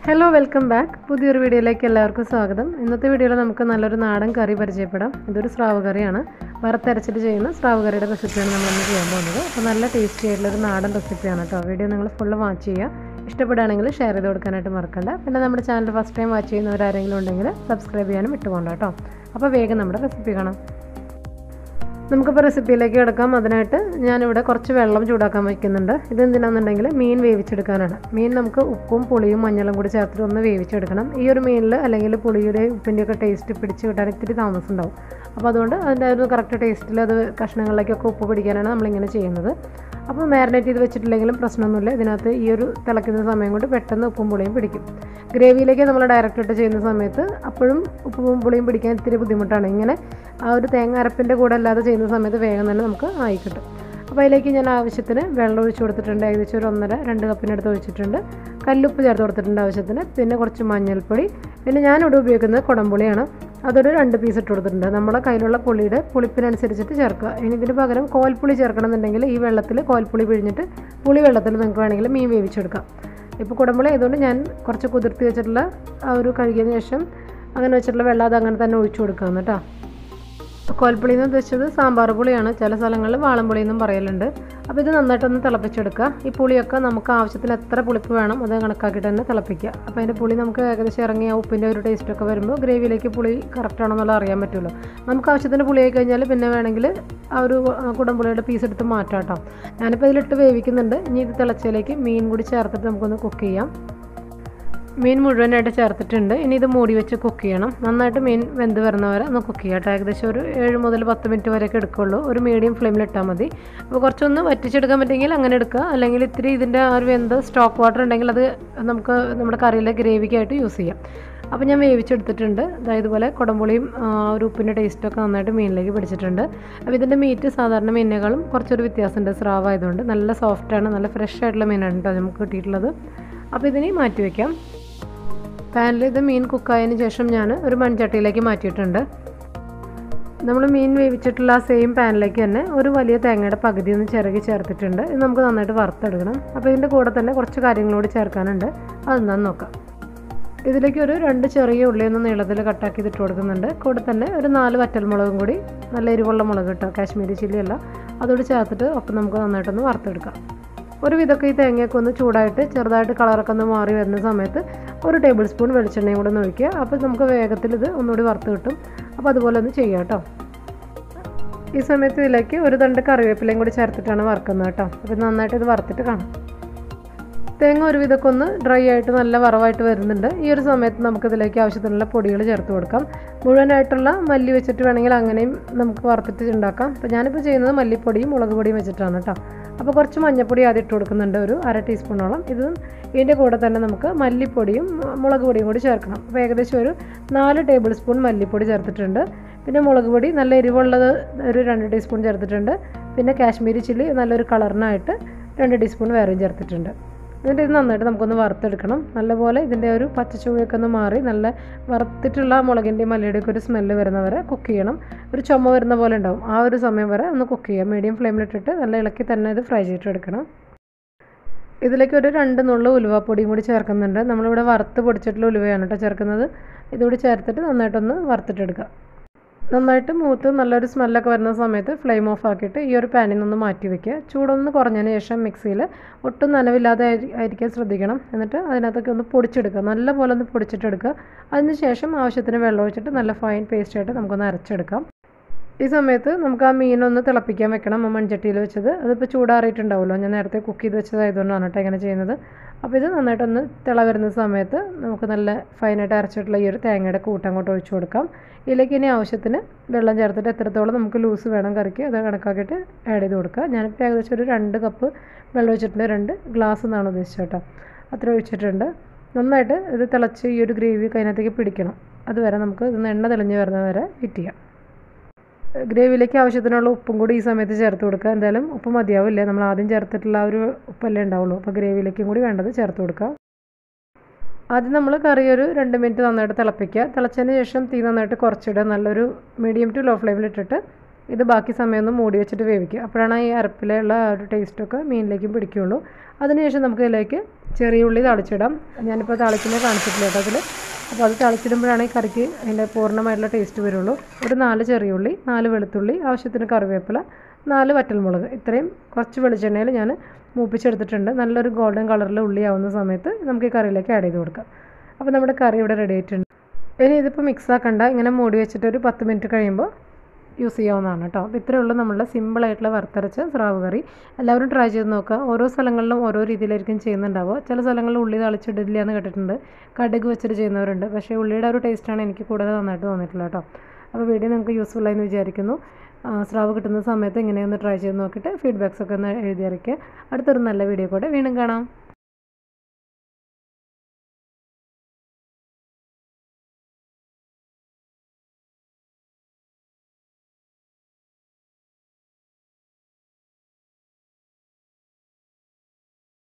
hello welcome back പുതിയൊരു വീഡിയോയിലേക്ക് എല്ലാവർക്കും സ്വാഗതം ഇന്നത്തെ വീഡിയോയിൽ നമുക്ക് നല്ലൊരു നാടൻ കറി പരിചയപ്പെടാം ഇതൊരു സ്രാവ് കറിയാണ് വറുത്തരച്ചിട്ട് ചെയ്യുന്ന സ്രാവ് കറിയുടെ റെസിപ്പിയാണ് നമ്മളിന്ന് ചെയ്യാൻ പോകുന്നത് അപ്പോൾ നല്ല ടേസ്റ്റി ആയിട്ടുള്ളൊരു നാടൻ റെസിപ്പിയാണ് കേട്ടോ വീഡിയോ നിങ്ങൾ ഫുള്ള് വാച്ച് ചെയ്യുക ഇഷ്ടപ്പെടുകയാണെങ്കിൽ ഷെയർ ചെയ്ത് കൊടുക്കാനായിട്ട് മറക്കണ്ട പിന്നെ നമ്മുടെ ചാനൽ ഫസ്റ്റ് ടൈം വാച്ച് ചെയ്യുന്നവരാരെങ്കിലും ഉണ്ടെങ്കിൽ സബ്സ്ക്രൈബ് ചെയ്യാനും ഇട്ടുപോകണ്ട കേട്ടോ അപ്പോൾ വേഗം നമ്മുടെ റെസിപ്പി കാണാം നമുക്കിപ്പോൾ റെസിപ്പിയിലേക്ക് കിടക്കാം അതിനായിട്ട് ഞാനിവിടെ കുറച്ച് വെള്ളം ചൂടാക്കാൻ വയ്ക്കുന്നുണ്ട് ഇത് എന്തിനാണെന്നുണ്ടെങ്കിൽ മീൻ വേവിച്ചെടുക്കാനാണ് മീൻ നമുക്ക് ഉപ്പും പുളിയും മഞ്ഞളും കൂടി ചേർത്തിട്ട് ഒന്ന് വേവിച്ചെടുക്കണം ഈ ഒരു മീനിൽ അല്ലെങ്കിൽ പുളിയുടെ ഉപ്പിൻ്റെയൊക്കെ ടേസ്റ്റ് പിടിച്ച് കിട്ടാൻ ഇത്തിരി താമസം ഉണ്ടാവും അപ്പോൾ അതുകൊണ്ട് അതിൻ്റെ ഒരു കറക്റ്റ് ടേസ്റ്റിൽ അത് കഷ്ണങ്ങളിലേക്കൊക്കെ ഉപ്പ് പിടിക്കാനാണ് നമ്മളിങ്ങനെ ചെയ്യുന്നത് അപ്പോൾ മാരിനേറ്റ് ചെയ്ത് വെച്ചിട്ടില്ലെങ്കിലും പ്രശ്നമൊന്നുമില്ല ഇതിനകത്ത് ഈ ഒരു തിളയ്ക്കുന്ന സമയം കൊണ്ട് പെട്ടെന്ന് ഉപ്പും പുളിയും പിടിക്കും ഗ്രേവിയിലേക്ക് നമ്മൾ ഡയറക്റ്റ് ഇട്ട് ചെയ്യുന്ന സമയത്ത് അപ്പോഴും ഉപ്പും പുളിയും പിടിക്കാൻ ഇത്തിരി ബുദ്ധിമുട്ടാണ് ഇങ്ങനെ ആ ഒരു തേങ്ങ അരപ്പിൻ്റെ കൂടെ അല്ലാതെ ചെയ്യുന്ന സമയത്ത് വേഗം തന്നെ നമുക്ക് ആയി കിട്ടും അപ്പോൾ അതിലേക്ക് ഞാൻ ആവശ്യത്തിന് വെള്ളം ഒഴിച്ച് കൊടുത്തിട്ടുണ്ട് ഏകദേശം ഒരു ഒന്നര രണ്ട് കപ്പിനടുത്ത് ഒഴിച്ചിട്ടുണ്ട് കല്ലുപ്പ് ചേർത്ത് കൊടുത്തിട്ടുണ്ട് ആവശ്യത്തിന് പിന്നെ കുറച്ച് മഞ്ഞൾപ്പൊടി പിന്നെ ഞാനിവിടെ ഉപയോഗിക്കുന്നത് കുടംപുളിയാണ് അതൊരു രണ്ട് പീസ് ഇട്ട് കൊടുത്തിട്ടുണ്ട് നമ്മുടെ കയ്യിലുള്ള പുളിയുടെ പുളിപ്പിനനുസരിച്ചിട്ട് ചേർക്കുക ഇനി ഇതിന് പകരം കോൽപ്പുളി ചേർക്കണമെന്നുണ്ടെങ്കിൽ ഈ വെള്ളത്തിൽ കോൽപ്പുളി പിഴിഞ്ഞിട്ട് പുളി വെള്ളത്തിൽ നിങ്ങൾക്ക് വേണമെങ്കിൽ മീൻ വേവിച്ചെടുക്കാം ഇപ്പോൾ കുടംപുളി ആയതുകൊണ്ട് ഞാൻ കുറച്ച് കുതിർത്തി വെച്ചിട്ടുള്ള ആ ഒരു കഴുകിയതിന് ശേഷം അങ്ങനെ വെച്ചിട്ടുള്ള വെള്ളം അത് അങ്ങനെ തന്നെ ഒഴിച്ചു കൊടുക്കാമെന്ന് കേട്ടോ കോൽപ്പുളി എന്ന് ഉദ്ദേശിച്ചത് സാമ്പാർ പുളിയാണ് ചില സ്ഥലങ്ങളിൽ വാളംപുളി എന്നും പറയലുണ്ട് അപ്പോൾ ഇത് നന്നായിട്ടൊന്ന് തിളപ്പിച്ചെടുക്കുക ഈ പുളിയൊക്കെ നമുക്ക് ആവശ്യത്തിന് എത്ര പുളിപ്പ് വേണം അത് കണക്കാക്കിയിട്ട് തന്നെ തിളപ്പിക്കുക അപ്പോൾ അതിൻ്റെ പുളി നമുക്ക് ഏകദേശം ഇറങ്ങി ആ ഉപ്പിൻ്റെ ഒരു ടേസ്റ്റൊക്കെ വരുമ്പോൾ ഗ്രേവിയിലേക്ക് പുളി കറക്റ്റ് ആണോ എന്നുള്ളത് അറിയാൻ പറ്റുമല്ലോ നമുക്ക് ആവശ്യത്തിന് പുളി ആയി കഴിഞ്ഞാൽ പിന്നെ വേണമെങ്കിൽ ആ ഒരു കുടംപുളിയുടെ പീസ് എടുത്ത് മാറ്റാം കേട്ടോ ഞാനിപ്പോൾ ഇതിലിട്ട് വേവിക്കുന്നുണ്ട് ഇനി ഇത് തിളച്ചതിലേക്ക് മീൻ കൂടി ചേർത്തിട്ട് നമുക്കൊന്ന് കുക്ക് ചെയ്യാം മീൻ മുഴുവനായിട്ട് ചേർത്തിട്ടുണ്ട് ഇനി ഇത് മൂടി വെച്ച് കുക്ക് ചെയ്യണം നന്നായിട്ട് മീൻ വെന്ത് വരുന്നവരെ ഒന്ന് കുക്ക് ചെയ്യാം കേട്ടോ ഏകദേശം ഒരു ഏഴ് മുതൽ പത്ത് മിനിറ്റ് വരെയൊക്കെ എടുക്കുള്ളൂ ഒരു മീഡിയം ഫ്ലെയിമിൽ ഇട്ടാൽ മതി അപ്പോൾ കുറച്ചൊന്ന് വറ്റിച്ചെടുക്കാൻ പറ്റുമെങ്കിൽ അങ്ങനെ എടുക്കുക അല്ലെങ്കിൽ ഇത്തിരി ഇതിൻ്റെ ആ ഒരു വെന്ത് സ്റ്റോക്ക് വാട്ടർ ഉണ്ടെങ്കിൽ അത് നമുക്ക് നമ്മുടെ കറിയിലെ ഗ്രേവിക്കായിട്ട് യൂസ് ചെയ്യാം അപ്പോൾ ഞാൻ വേവിച്ചെടുത്തിട്ടുണ്ട് അതായത് ഇതുപോലെ കുടംപുളിയും ഒരു ഉപ്പിൻ്റെ ടേസ്റ്റൊക്കെ നന്നായിട്ട് മീനിലേക്ക് പിടിച്ചിട്ടുണ്ട് അപ്പോൾ ഇതിൻ്റെ മീറ്റ് സാധാരണ മീനുകളും കുറച്ചൊരു വ്യത്യാസമുണ്ട് സ്രാവ് ആയതുകൊണ്ട് നല്ല സോഫ്റ്റാണ് നല്ല ഫ്രഷ് ആയിട്ടുള്ള മീനാണ് കേട്ടോ നമുക്ക് കിട്ടിയിട്ടുള്ളത് അപ്പോൾ ഇതിനെ മാറ്റി വയ്ക്കാം പാനിൽ ഇത് മീൻ കുക്കായതിന് ശേഷം ഞാൻ ഒരു മൺചട്ടിയിലേക്ക് മാറ്റിയിട്ടുണ്ട് നമ്മൾ മീൻ വേവിച്ചിട്ടുള്ള ആ സെയിം പാനിലേക്ക് തന്നെ ഒരു വലിയ തേങ്ങയുടെ പകുതി ഒന്ന് ചിരകി ചേർത്തിട്ടുണ്ട് ഇത് നമുക്ക് നന്നായിട്ട് വറുത്തെടുക്കണം അപ്പോൾ ഇതിൻ്റെ കൂടെ തന്നെ കുറച്ച് കാര്യങ്ങളോട് ചേർക്കാനുണ്ട് അതെന്താന്ന് നോക്കാം ഇതിലേക്ക് ഒരു രണ്ട് ചെറിയ ഉള്ളി ഒന്ന് നീളത്തിൽ കട്ടാക്കി ഇട്ട് കൊടുക്കുന്നുണ്ട് കൂടെ തന്നെ ഒരു നാല് വറ്റൽമുളകും കൂടി നല്ല എരിവുള്ള മുളക് കിട്ടുക കാശ്മീരി ചില്ലി അല്ല അതോട് ചേർത്തിട്ട് ഒപ്പം നമുക്ക് നന്നായിട്ടൊന്ന് വറുത്തെടുക്കാം ഒരു വിധമൊക്കെ ഈ തേങ്ങയൊക്കെ ഒന്ന് ചൂടായിട്ട് ചെറുതായിട്ട് കളറൊക്കെ ഒന്ന് മാറി വരുന്ന സമയത്ത് ഒരു ടേബിൾ സ്പൂൺ വെളിച്ചെണ്ണയും കൂടെ ഒന്ന് ഒഴിക്കുക അപ്പോൾ നമുക്ക് വേഗത്തിൽ ഇത് ഒന്നുകൂടി വറുത്ത് കിട്ടും അപ്പോൾ അതുപോലെ ഒന്ന് ചെയ്യാം കേട്ടോ ഈ സമയത്ത് ഇതിലേക്ക് ഒരു തണ്ട് കറിവേപ്പിലയും കൂടി ചേർത്തിട്ടാണ് വറുക്കുന്നത് കേട്ടോ അപ്പോൾ നന്നായിട്ട് ഇത് വറുത്തിട്ട് കാണാം തേങ്ങ ഒരു വിധമൊക്കെ ഒന്ന് ഡ്രൈ ആയിട്ട് നല്ല വറവായിട്ട് വരുന്നുണ്ട് ഈ ഒരു സമയത്ത് നമുക്കിതിലേക്ക് ആവശ്യത്തിനുള്ള പൊടികൾ ചേർത്ത് കൊടുക്കാം മുഴുവനായിട്ടുള്ള മല്ലി വെച്ചിട്ട് വേണമെങ്കിൽ അങ്ങനെയും നമുക്ക് വറുത്തിട്ട് ഉണ്ടാക്കാം അപ്പോൾ ഞാനിപ്പോൾ ചെയ്യുന്നത് മല്ലിപ്പൊടിയും മുളക് പൊടിയും വെച്ചിട്ടാണ് കേട്ടോ അപ്പോൾ കുറച്ച് മഞ്ഞൾപ്പൊടി ആദ്യം ഇട്ട് കൊടുക്കുന്നുണ്ട് ഒരു അര ടീസ്പൂണോളം ഇത് ഇതിൻ്റെ കൂടെ തന്നെ നമുക്ക് മല്ലിപ്പൊടിയും മുളക് പൊടിയും കൂടി ചേർക്കണം അപ്പോൾ ഏകദേശം ഒരു നാല് ടേബിൾ സ്പൂൺ മല്ലിപ്പൊടി ചേർത്തിട്ടുണ്ട് പിന്നെ മുളക് പൊടി നല്ല എരിവുള്ളത് ഒരു രണ്ട് ടീസ്പൂൺ ചേർത്തിട്ടുണ്ട് പിന്നെ കാശ്മീരി ചില്ലി നല്ലൊരു കളറിനായിട്ട് രണ്ട് ടീസ്പൂൺ വേറെയും ചേർത്തിട്ടുണ്ട് എന്നിട്ട് ഇത് നന്നായിട്ട് നമുക്കൊന്ന് വറുത്തെടുക്കണം നല്ലപോലെ ഇതിൻ്റെ ഒരു പച്ചച്ചുവയൊക്കെ ഒന്ന് മാറി നല്ല വറുത്തിട്ടുള്ള മുളകിൻ്റെയും മല്ലിയുടെയൊക്കെ ഒരു സ്മെല്ല് വരുന്നവരെ കുക്ക് ചെയ്യണം ഒരു ചുമ വരുന്ന പോലെ ഉണ്ടാവും ആ ഒരു സമയം വരെ ഒന്ന് കുക്ക് ചെയ്യാം മീഡിയം ഫ്ലെയിമിലിട്ടിട്ട് നല്ല ഇളക്കി തന്നെ ഇത് ഫ്രൈ ചെയ്തിട്ടെടുക്കണം ഇതിലേക്ക് ഒരു രണ്ട് നുള്ളു ഉലുവാപ്പൊടിയും കൂടി ചേർക്കുന്നുണ്ട് നമ്മളിവിടെ വറുത്ത് പൊടിച്ചിട്ടുള്ള ഉലുവയാണ് കേട്ടോ ചേർക്കുന്നത് ഇതുകൂടി ചേർത്തിട്ട് നന്നായിട്ടൊന്ന് വറുത്തിട്ടെടുക്കുക നന്നായിട്ട് മൂത്ത് നല്ലൊരു സ്മെല്ലൊക്കെ വരുന്ന സമയത്ത് ഫ്ലെയിം ഓഫ് ആക്കിയിട്ട് ഈ ഒരു പാനിൽ നിന്ന് മാറ്റി വെക്കുക ചൂടൊന്ന് കുറഞ്ഞതിന് ശേഷം മിക്സിയിൽ ഒട്ടും നനവില്ലാതെ ആയിരിക്കാൻ ശ്രദ്ധിക്കണം എന്നിട്ട് അതിനകത്തൊക്കെ ഒന്ന് പൊടിച്ചെടുക്കുക നല്ല പോലെ ഒന്ന് പൊടിച്ചിട്ടെടുക്കുക അതിന് ശേഷം ആവശ്യത്തിന് വെള്ളം ഒഴിച്ചിട്ട് നല്ല ഫൈൻ പേസ്റ്റ് ആയിട്ട് നമുക്കൊന്ന് അരച്ചെടുക്കാം ഈ സമയത്ത് നമുക്ക് ആ മീനൊന്ന് തിളപ്പിക്കാൻ വെക്കണം ആ മൺചട്ടിയിൽ വെച്ചത് അതിപ്പോൾ ചൂടാറിയിട്ടുണ്ടാവുമല്ലോ ഞാൻ നേരത്തെ കുക്ക് ചെയ്ത് വെച്ചതായതുകൊണ്ടാണ് കേട്ടോ ഇങ്ങനെ ചെയ്യുന്നത് അപ്പോൾ ഇത് നന്നായിട്ടൊന്ന് തിള വരുന്ന സമയത്ത് നമുക്ക് നല്ല ഫൈനായിട്ട് അരച്ചിട്ടുള്ള ഈ ഒരു തേങ്ങയുടെ കൂട്ടം അങ്ങോട്ട് ഒഴിച്ചു കൊടുക്കാം ഇതിലേക്ക് ഇനി ആവശ്യത്തിന് വെള്ളം ചേർത്തിട്ട് എത്രത്തോളം നമുക്ക് ലൂസ് വേണം കറിക്ക് അത് കണക്കാക്കിയിട്ട് ആഡ് ചെയ്ത് കൊടുക്കുക ഞാനിപ്പോൾ ഏകദേശം ഒരു രണ്ട് കപ്പ് വെള്ളം ഒഴിച്ചിട്ടുണ്ട് രണ്ട് ഗ്ലാസ് എന്നാണ് ഉദ്ദേശിച്ചത് കേട്ടോ അത്ര ഒഴിച്ചിട്ടുണ്ട് നന്നായിട്ട് ഇത് തിളച്ച് ഈ ഒരു ഗ്രേവി അതിനകത്തേക്ക് പിടിക്കണം അതുവരെ നമുക്ക് ഇത് എണ്ണ തെളിഞ്ഞ് വരുന്നത് വരെ വെയിറ്റ് ചെയ്യാം ഗ്രേവിയിലേക്ക് ആവശ്യത്തിനുള്ള ഉപ്പും കൂടി ഈ സമയത്ത് ചേർത്ത് കൊടുക്കുക എന്തായാലും ഉപ്പ് മതിയാവില്ല നമ്മൾ ആദ്യം ചേർത്തിട്ടുള്ള ആ ഒരു ഉപ്പല്ലേ ഉണ്ടാവുള്ളൂ അപ്പോൾ ഗ്രേവിയിലേക്കും കൂടി വേണ്ടത് ചേർത്ത് കൊടുക്കുക ആദ്യം നമ്മൾ കറി ഒരു രണ്ട് മിനിറ്റ് നന്നായിട്ട് തിളപ്പിക്കുക തിളച്ചതിന് ശേഷം തീ നന്നായിട്ട് കുറച്ചിടുക നല്ലൊരു മീഡിയം ടു ലോ ഫ്ലെയിമിൽ ഇട്ടിട്ട് ഇത് ബാക്കി സമയം ഒന്ന് മൂടി വെച്ചിട്ട് വേവിക്കുക അപ്പോഴാണ് ഈ അരപ്പിലുള്ള ആ ഒരു ടേസ്റ്റൊക്കെ മീനിലേക്കും പിടിക്കുകയുള്ളൂ അതിനുശേഷം നമുക്ക് ഇതിലേക്ക് ചെറിയ ഉള്ളി തളിച്ചിടാം ഞാനിപ്പോൾ തളിക്കുന്നത് കാണിച്ചിട്ടില്ല കേട്ടോ അതിൽ അപ്പോൾ അത് തളിച്ചിടുമ്പോഴാണ് ഈ കറിക്ക് അതിൻ്റെ പൂർണ്ണമായിട്ടുള്ള ടേസ്റ്റ് വരുള്ളൂ ഒരു നാല് ചെറിയ ഉള്ളി നാല് വെളുത്തുള്ളി ആവശ്യത്തിന് കറിവേപ്പില നാല് വറ്റൽമുളക് ഇത്രയും കുറച്ച് വെളിച്ചെണ്ണയിൽ ഞാൻ മൂപ്പിച്ചെടുത്തിട്ടുണ്ട് നല്ലൊരു ഗോൾഡൻ കളറിൽ ഉള്ളി ആവുന്ന സമയത്ത് നമുക്ക് ഈ കറിയിലേക്ക് ആഡ് ചെയ്ത് കൊടുക്കാം അപ്പോൾ നമ്മുടെ കറി ഇവിടെ റെഡി ആയിട്ടുണ്ട് ഇനി ഇതിപ്പോൾ മിക്സ് ആക്കണ്ട ഇങ്ങനെ മൂടി വെച്ചിട്ട് ഒരു പത്ത് മിനിറ്റ് കഴിയുമ്പോൾ യൂസ് ചെയ്യാവുന്നതാണ് കേട്ടോ അപ്പോൾ ഇത്രയേ ഉള്ളൂ നമ്മളുടെ സിമ്പിളായിട്ടുള്ള വറുത്തരച്ച സ്രാവ് കറി എല്ലാവരും ട്രൈ ചെയ്ത് നോക്കുക ഓരോ സ്ഥലങ്ങളിലും ഓരോ രീതിയിലായിരിക്കും ചെയ്യുന്നുണ്ടാവുക ചില സ്ഥലങ്ങളിൽ ഉള്ളി തളിച്ചിടില്ല എന്ന് കേട്ടിട്ടുണ്ട് കടുക് വെച്ചിട്ട് ചെയ്യുന്നവരുണ്ട് പക്ഷേ ഉള്ളിയുടെ ഒരു ടേസ്റ്റാണ് എനിക്ക് കൂടുതൽ നന്നായിട്ട് തോന്നിയിട്ടുള്ളത് കേട്ടോ അപ്പോൾ വീഡിയോ നിങ്ങൾക്ക് യൂസ്ഫുൾ ആയെന്ന് വിചാരിക്കുന്നു സ്രാവ് കിട്ടുന്ന സമയത്ത് ഇങ്ങനെയൊന്ന് ട്രൈ ചെയ്ത് നോക്കിയിട്ട് ഫീഡ്ബാക്സ് ഒക്കെ ഒന്ന് എഴുതി അറിയിക്കുക അടുത്തൊരു നല്ല വീഡിയോ കൂടെ വീണ്ടും കാണാം